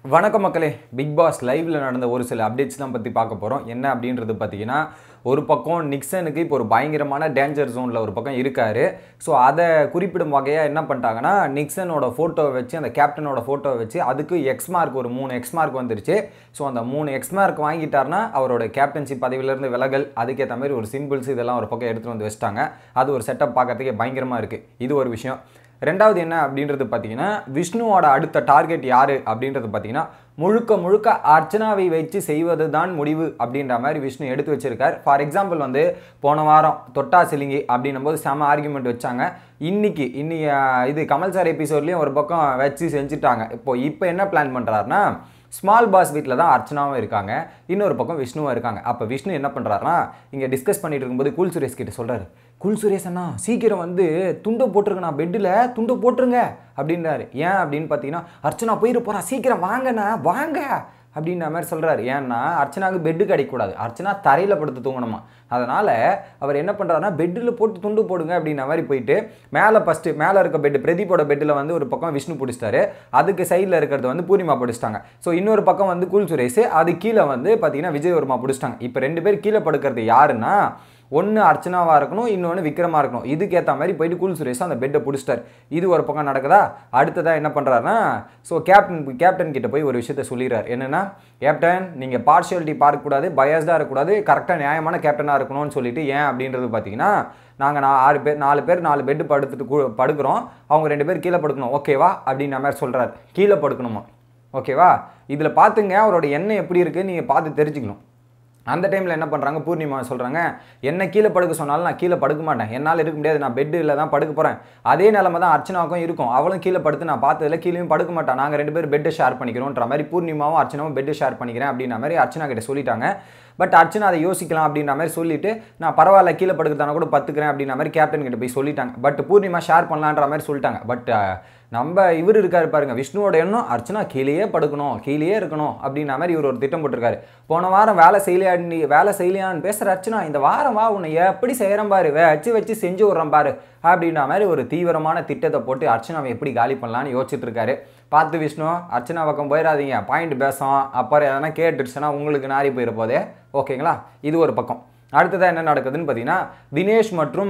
வணக்கம் மக்களே big pass லைவ்ல நடந்த ஒரு சில அப்டேட்ஸ் தான் பற்றி பார்க்க போகிறோம் என்ன அப்படின்றது பார்த்தீங்கன்னா ஒரு பக்கம் நிக்சனுக்கு இப்போ ஒரு பயங்கரமான டேஞ்சர் ஜோனில் ஒரு பக்கம் இருக்காரு ஸோ அதை குறிப்பிடும் வகையாக என்ன பண்ணிட்டாங்கன்னா நிக்சனோட ஃபோட்டோவை வச்சு அந்த கேப்டனோட ஃபோட்டோவை வச்சு அதுக்கு எக்ஸ் மார்க் ஒரு மூணு எக்ஸ் மார்க் வந்துருச்சு ஸோ அந்த மூணு எக்ஸ் மார்க் வாங்கிட்டாருன்னா அவரோட கேப்டன்சி பதவியிலேருந்து விலகல் அதுக்கேற்ற மாதிரி ஒரு சிம்பிள்ஸ் இதெல்லாம் ஒரு பக்கம் எடுத்துகிட்டு வந்து வச்சிட்டாங்க அது ஒரு செட்டப் பார்க்கறதுக்கே பயங்கரமாக இருக்குது இது ஒரு விஷயம் ரெண்டாவது என்ன அப்படின்றது பார்த்தீங்கன்னா விஷ்ணுவோட அடுத்த டார்கெட் யார் அப்படின்றது பார்த்தீங்கன்னா முழுக்க முழுக்க அர்ச்சனாவை வச்சு செய்வது தான் முடிவு அப்படின்ற மாதிரி விஷ்ணு எடுத்து வச்சிருக்கார் ஃபார் எக்ஸாம்பிள் வந்து போன வாரம் தொட்டா சிலிங்கி அப்படின்னும் போது செம ஆர்குமெண்ட் வச்சாங்க இன்னைக்கு இன்னைக்கு அஹ், இது கமல் சார் எபிசோட்லேயும் ஒரு பக்கம் வச்சு செஞ்சுட்டாங்க இப்போ இப்போ என்ன பிளான் பண்ணுறாருன்னா ஸ்மால் பாஸ் வீட்டில் தான் அர்ச்சனாவும் இருக்காங்க இன்னொரு பக்கம் விஷ்ணுவும் இருக்காங்க அப்போ விஷ்ணு என்ன பண்ணுறாருனா இங்கே டிஸ்கஸ் பண்ணிட்டு இருக்கும்போது கூல் சுரேஷ் கிட்ட சொல்கிறாரு கூல் சுரேஷ் அண்ணா சீக்கிரம் வந்து துண்டை போட்டுருங்கண்ணா பெட்டில் துண்டை போட்டுருங்க அப்படின்றாரு ஏன் அப்படின்னு பார்த்தீங்கன்னா அர்ச்சனா போயிட போகிறா சீக்கிரம் வாங்கண்ணா வாங்க அப்படின்ற மாதிரி சொல்கிறாரு ஏன்னா அர்ச்சனாவுக்கு பெட்டு கிடைக்கக்கூடாது அர்ச்சனா தரையில் படுத்து தூங்கணுமா அதனால் அவர் என்ன பண்ணுறாருன்னா பெட்டில் போட்டு துண்டு போடுங்க அப்படின்ற மாதிரி போயிட்டு மேலே ஃபஸ்ட்டு மேலே இருக்க பெட்டு பிரதீப்போட பெட்டில் வந்து ஒரு பக்கம் விஷ்ணு பிடிச்சிட்டாரு அதுக்கு சைடில் இருக்கிறது வந்து பூர்ணிமா பிடிச்சிட்டாங்க ஸோ இன்னொரு பக்கம் வந்து கூல் சுரேஷ் அது கீழே வந்து பார்த்தீங்கன்னா விஜயவர்மா பிடிச்சிட்டாங்க இப்போ ரெண்டு பேர் கீழே படுக்கிறது யாருன்னா ஒன்று அர்ச்சனாவாக இருக்கணும் இன்னொன்று விக்ரமாக இருக்கணும் இதுக்கேற்ற மாதிரி போயிட்டு கூல் சுரேஷ் அந்த பெட்டை பிடிச்சிட்டார் இது ஒரு பக்கம் நடக்குதா அடுத்ததாக என்ன பண்ணுறாருன்னா ஸோ கேப்டன் கேப்டன் கிட்ட போய் ஒரு விஷயத்த சொல்லிடுறார் என்னென்னா கேப்டன் நீங்கள் பார்ஷியாலிட்டி பார்க்கக்கூடாது பயஸ்டாக இருக்கக்கூடாது கரெக்டாக நியாயமான கேப்டனாக இருக்கணும்னு சொல்லிட்டு ஏன் அப்படின்றது பார்த்தீங்கன்னா நாங்கள் நான் ஆறு பேர் நாலு பேர் நாலு பெட்டு படுத்துட்டு கு- படுக்கிறோம் அவங்க ரெண்டு பேர் கீழே படுக்கணும் ஓகேவா அப்படின்ற மாதிரி சொல்கிறார் கீழே படுக்கணுமா ஓகேவா இதில் பார்த்துங்க அவரோட எண்ணம் எப்படி இருக்குன்னு நீங்கள் பார்த்து தெரிஞ்சுக்கணும் அந்த டைமில் என்ன பண்ணுறாங்க பூர்ணிமா சொல்கிறாங்க என்ன கீழே படுக்க சொன்னாலும் நான் கீழே படுக்க மாட்டேன் என்னால் இருக்க முடியாது நான் பெட்டில் தான் படுக்க போகிறேன் அதே நிலமை தான் அர்ச்சனாவுக்கும் இருக்கும் அவளும் கீழே படுத்து நான் பார்த்ததில்ல கீழேயும் படுக்க மாட்டான் நாங்கள் ரெண்டு பேரும் பெட்டை ஷேர் பண்ணிக்கிறோன்ற மாதிரி பூர்ணிமாவும் அர்ச்சனாவும் பெட்டை ஷேர் பண்ணிக்கிறேன் அப்படின்ற மாதிரி அர்ச்சனா கிட்ட சொல்லிட்டாங்க பட் அர்ச்சனா அதை யோசிக்கலாம் அப்படின்ற மாதிரி சொல்லிட்டு நான் பரவாயில்ல கீழே படுக்கிறதான கூட பத்துக்கிறேன் அப்படின்ற மாதிரி கேப்டன் கிட்ட போய் சொல்லிட்டாங்க பட் பூர்ணிமா ஷேர் பண்ணலான்ற மாதிரி சொல்லிட்டாங்க பட் நம்ம இவர் இருக்காரு பாருங்க விஷ்ணுவோட எண்ணம் அர்ச்சனா கீழேயே படுக்கணும் கீழேயே இருக்கணும் அப்படின்ற மாதிரி இவர் ஒரு திட்டம் போட்டிருக்காரு போன வாரம் வேலை செய்யலையா நீ வேலை செய்யலையான்னு பேசுகிற அர்ச்சனா இந்த வாரம் வா உன்னை எப்படி செய்கிறேன் பாரு வச்சு வச்சு செஞ்சு விட்றேன் பாரு அப்படின்ற மாதிரி ஒரு தீவிரமான திட்டத்தை போட்டு அர்ச்சனாவை எப்படி காலி பண்ணலான்னு யோசிச்சுட்டு இருக்காரு பார்த்து விஷ்ணு அர்ச்சனா பக்கம் போயிடாதீங்க பாயிண்ட் பேசும் அப்புறம் எதனா கேட்டுருச்சுன்னா உங்களுக்கு நாரி போயிட போதே ஓகேங்களா இது ஒரு பக்கம் அடுத்ததாக என்ன நடக்குதுன்னு பார்த்தீங்கன்னா தினேஷ் மற்றும்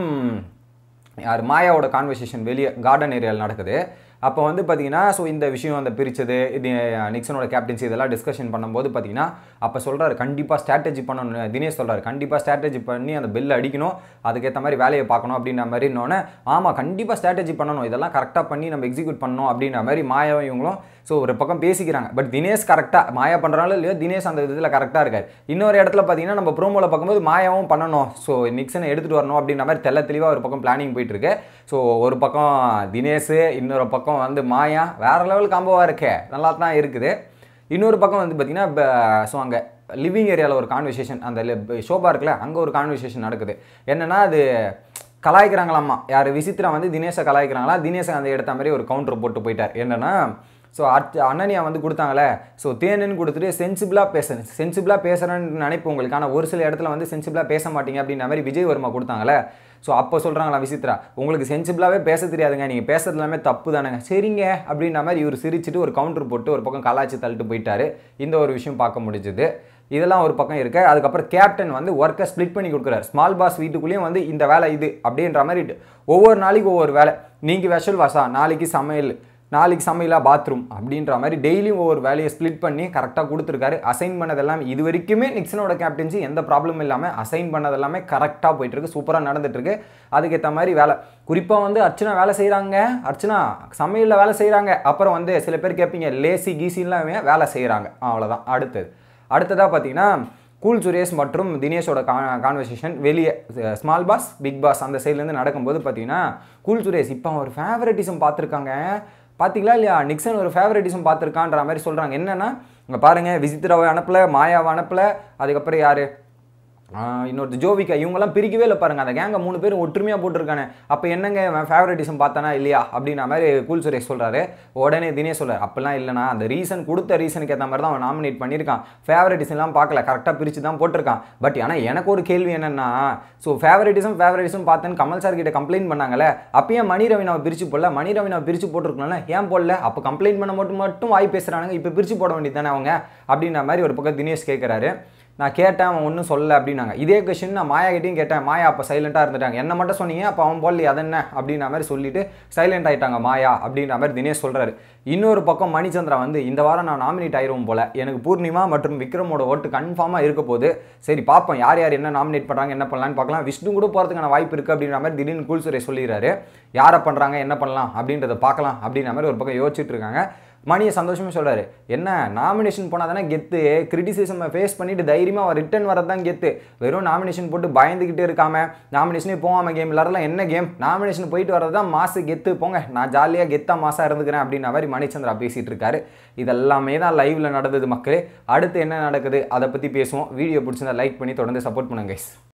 யார் மாயாவோட கான்வர்சேஷன் வெளியே கார்டன் ஏரியாவில் நடக்குது அப்போ வந்து பார்த்தீங்கன்னா ஸோ இந்த விஷயம் அந்த பிரிச்சது இது நிக்சனோட கேப்டன்சி இதெல்லாம் டிஸ்கஷன் பண்ணும்போது பார்த்தீங்கன்னா அப்போ சொல்கிறாரு கண்டிப்பாக ஸ்ட்ராட்டஜி பண்ணணும் தினேஷ் சொல்கிறாரு கண்டிப்பாக ஸ்ட்ராட்டஜி பண்ணி அந்த பெல் அடிக்கணும் அதுக்கேற்ற மாதிரி வேலையை பார்க்கணும் அப்படின்ற மாதிரி இன்னொன்னே ஆமாம் கண்டிப்பாக ஸ்ட்ராட்டஜி பண்ணணும் இதெல்லாம் கரெக்டாக பண்ணி நம்ம எக்ஸிக்யூட் பண்ணணும் அப்படின்ற மாதிரி மாயாவும் இவங்களும் ஸோ ஒரு பக்கம் பேசிக்கிறாங்க பட் தினேஷ் கரெக்டாக மாயா பண்ணுறாலும் இல்லையோ தினேஷ் அந்த இதில் கரெக்டாக இருக்கார் இன்னொரு இடத்துல பார்த்தீங்கன்னா நம்ம ப்ரோமோவில் பார்க்கும்போது மாயாவும் பண்ணணும் ஸோ நிக்சனை எடுத்துகிட்டு வரணும் அப்படின்ற மாதிரி தெள்ள தெளிவாக ஒரு பக்கம் பிளானிங் போயிட்டு இருக்கு ஸோ ஒரு பக்கம் தினேஷ் இன்னொரு பக்கம் வந்து மாயா வேற லெவல் காம்போவாக இருக்கே நல்லா தான் இருக்குது இன்னொரு பக்கம் வந்து பார்த்தீங்கன்னா ஸோ அங்கே லிவிங் ஏரியாவில் ஒரு கான்வர்சேஷன் அந்த li- ஷோபா இருக்குல்ல அங்கே ஒரு கான்வர்சேஷன் நடக்குது என்னன்னா அது கலாய்க்கிறாங்களாம்மா யார் விசித்ரா வந்து தினேஷை கலாய்க்கிறாங்களா தினேஷை அந்த எடுத்த மாதிரி ஒரு கவுண்டர் போட்டு போயிட்டார் என்னன்னா ஸோ அர்ச்ச அண்ணனியா வந்து கொடுத்தாங்களே ஸோ தேனுன்னு கொடுத்துட்டு சென்சிபிளாக பேசுறேன் சென்சிபிளாக பேசுகிறேன்னு நினைப்பு உங்களுக்கு ஆனால் ஒரு சில இடத்துல வந்து சென்சிபிளாக பேச மாட்டீங்க அப்படின்ற மாதிரி விஜய் வர்மா கொடுத்தாங்களே ஸோ அப்போ சொல்கிறாங்களா விசித்ரா உங்களுக்கு சென்சிபிளாகவே பேச தெரியாதுங்க நீங்கள் பேசுறது எல்லாமே தப்பு தானேங்க சரிங்க அப்படின்ற மாதிரி இவர் சிரிச்சிட்டு ஒரு கவுண்டர் போட்டு ஒரு பக்கம் கலாய்ச்சி தள்ளிட்டு போயிட்டாரு இந்த ஒரு விஷயம் பார்க்க முடிஞ்சுது இதெல்லாம் ஒரு பக்கம் இருக்கு அதுக்கப்புறம் கேப்டன் வந்து ஒர்க்கை ஸ்ப்ளிட் பண்ணி கொடுக்குறாரு ஸ்மால் பாஸ் வீட்டுக்குள்ளேயும் வந்து இந்த வேலை இது அப்படின்ற மாதிரி ஒவ்வொரு நாளைக்கு ஒவ்வொரு வேலை நீங்கள் வெஷல் வாசா நாளைக்கு சமையல் நாளைக்கு சமையலா பாத்ரூம் அப்படின்ற மாதிரி டெய்லியும் ஒவ்வொரு வேலையை ஸ்ப்ளிட் பண்ணி கரெக்டாக கொடுத்துருக்காரு அசைன் பண்ணதெல்லாம் இது வரைக்குமே நிக்சனோட கேப்டன்சி எந்த ப்ராப்ளமும் இல்லாமல் அசைன் பண்ணது எல்லாமே கரெக்டாக போயிட்டு இருக்கு சூப்பராக நடந்துட்டு இருக்கு அதுக்கேற்ற மாதிரி வேலை குறிப்பாக வந்து அர்ச்சனா வேலை செய்கிறாங்க அர்ச்சனா சமையலில் வேலை செய்கிறாங்க அப்புறம் வந்து சில பேர் கேட்பீங்க லேசி கீசின்லாம் வேலை செய்கிறாங்க அவ்வளோதான் அடுத்தது அடுத்ததாக பார்த்தீங்கன்னா கூல் சுரேஷ் மற்றும் தினேஷோட கான்வர்சேஷன் வெளியே ஸ்மால் பாஸ் பிக் பாஸ் அந்த சைட்லேருந்து நடக்கும்போது பார்த்தீங்கன்னா கூல் சுரேஷ் இப்போ ஒரு ஃபேவரட்டிசம் பார்த்துருக்காங்க பார்த்தீங்களா இல்லையா நிக்சன் ஒரு ஃபேவரட்டிசம் பார்த்துருக்கான்ற மாதிரி சொல்கிறாங்க என்னன்னா இங்கே பாருங்கள் விசித்ராவை அனுப்பல மாயாவை அனுப்பல அதுக்கப்புறம் யார் இன்னொரு ஜோவிகா இவங்கெல்லாம் பிரிக்கவே இல்லை பாருங்க அந்த கேங்கை மூணு பேர் ஒற்றுமையாக போட்டிருக்கானே அப்போ என்னங்க ஃபேவரட்டிசம் பார்த்தானா இல்லையா அப்படின்ற மாதிரி கூல் சுரேஷ் சொல்கிறாரு உடனே தினேஷ் சொல்கிறார் அப்பெல்லாம் இல்லைனா அந்த ரீசன் கொடுத்த ரீசனுக்கு ஏற்ற மாதிரி தான் அவன் நாமினேட் பண்ணியிருக்கான் ஃபேவரட்டிசம்லாம் பார்க்கல கரெக்டாக பிரித்து தான் போட்டிருக்கான் பட் ஆனால் எனக்கு ஒரு கேள்வி என்னென்னா ஸோ ஃபேவரட்டிசம் ஃபேவரட்டிசம் பார்த்தேன்னு கமல் சார் கிட்ட கம்ப்ளைண்ட் பண்ணாங்களே அப்பயே மணி ரவினாவை பிரித்து போடல மணி ரவினாவை பிரித்து போட்டிருக்கலாம்ல ஏன் போடல அப்போ கம்ப்ளைண்ட் பண்ண மட்டும் மட்டும் வாய் பேசுகிறானுங்க இப்போ பிரித்து போட வேண்டியது தானே அவங்க அப்படின்ற மாதிரி ஒரு பக்கம் தினேஷ் கேட்குறாரு நான் கேட்டேன் அவன் ஒன்றும் சொல்லல அப்படின்னாங்க இதே கொஷின் நான் மாயா கிட்டையும் கேட்டேன் மாயா அப்போ சைலண்ட்டாக இருந்துட்டாங்க என்ன மட்டும் சொன்னீங்க அப்போ அவன் போடலையே அது என்ன அப்படின்ற மாதிரி சொல்லிட்டு சைலண்ட் ஆயிட்டாங்க மாயா அப்படின்ற மாதிரி தினேஷ் சொல்கிறாரு இன்னொரு பக்கம் மணிச்சந்திரா வந்து இந்த வாரம் நான் நாமினேட் ஆயிரும் போல எனக்கு பூர்ணிமா மற்றும் விக்ரமோட ஓட்டு கன்ஃபார்மாக இருக்க போது சரி பார்ப்போம் யார் யார் என்ன நாமினேட் பண்ணுறாங்க என்ன பண்ணலான்னு பார்க்கலாம் விஷ்ணு கூட போகிறதுக்கான வாய்ப்பு இருக்குது அப்படின்ற மாதிரி திடீர்னு கூல்சுரே சொல்லிடுறாரு யாரை பண்ணுறாங்க என்ன பண்ணலாம் அப்படின்றத பார்க்கலாம் அப்படின்ற மாதிரி ஒரு பக்கம் யோசிச்சுட்டு இருக்காங்க மணியை சந்தோஷமாக சொல்கிறாரு என்ன நாமினேஷன் போனால் தானே கெத்து கிரிட்டிசிசமை ஃபேஸ் பண்ணிட்டு தைரியமாக அவர் ரிட்டன் வரது தான் கெத்து வெறும் நாமினேஷன் போட்டு பயந்துக்கிட்டே இருக்காம நாமினேஷனே போகாமல் கேம் விளாட்றலாம் என்ன கேம் நாமினேஷன் போயிட்டு வர்றது தான் மாசு கெத்து போங்க நான் ஜாலியாக கெத்தாக மாசாக இருந்துக்கிறேன் அப்படின்ற மாதிரி மணிச்சந்திரா பேசிகிட்டு இருக்காரு இதெல்லாமே தான் லைவில் நடந்தது மக்களே அடுத்து என்ன நடக்குது அதை பற்றி பேசுவோம் வீடியோ பிடிச்சிருந்தா லைக் பண்ணி தொடர்ந்து சப்போர்ட் பண்ணுங்க guys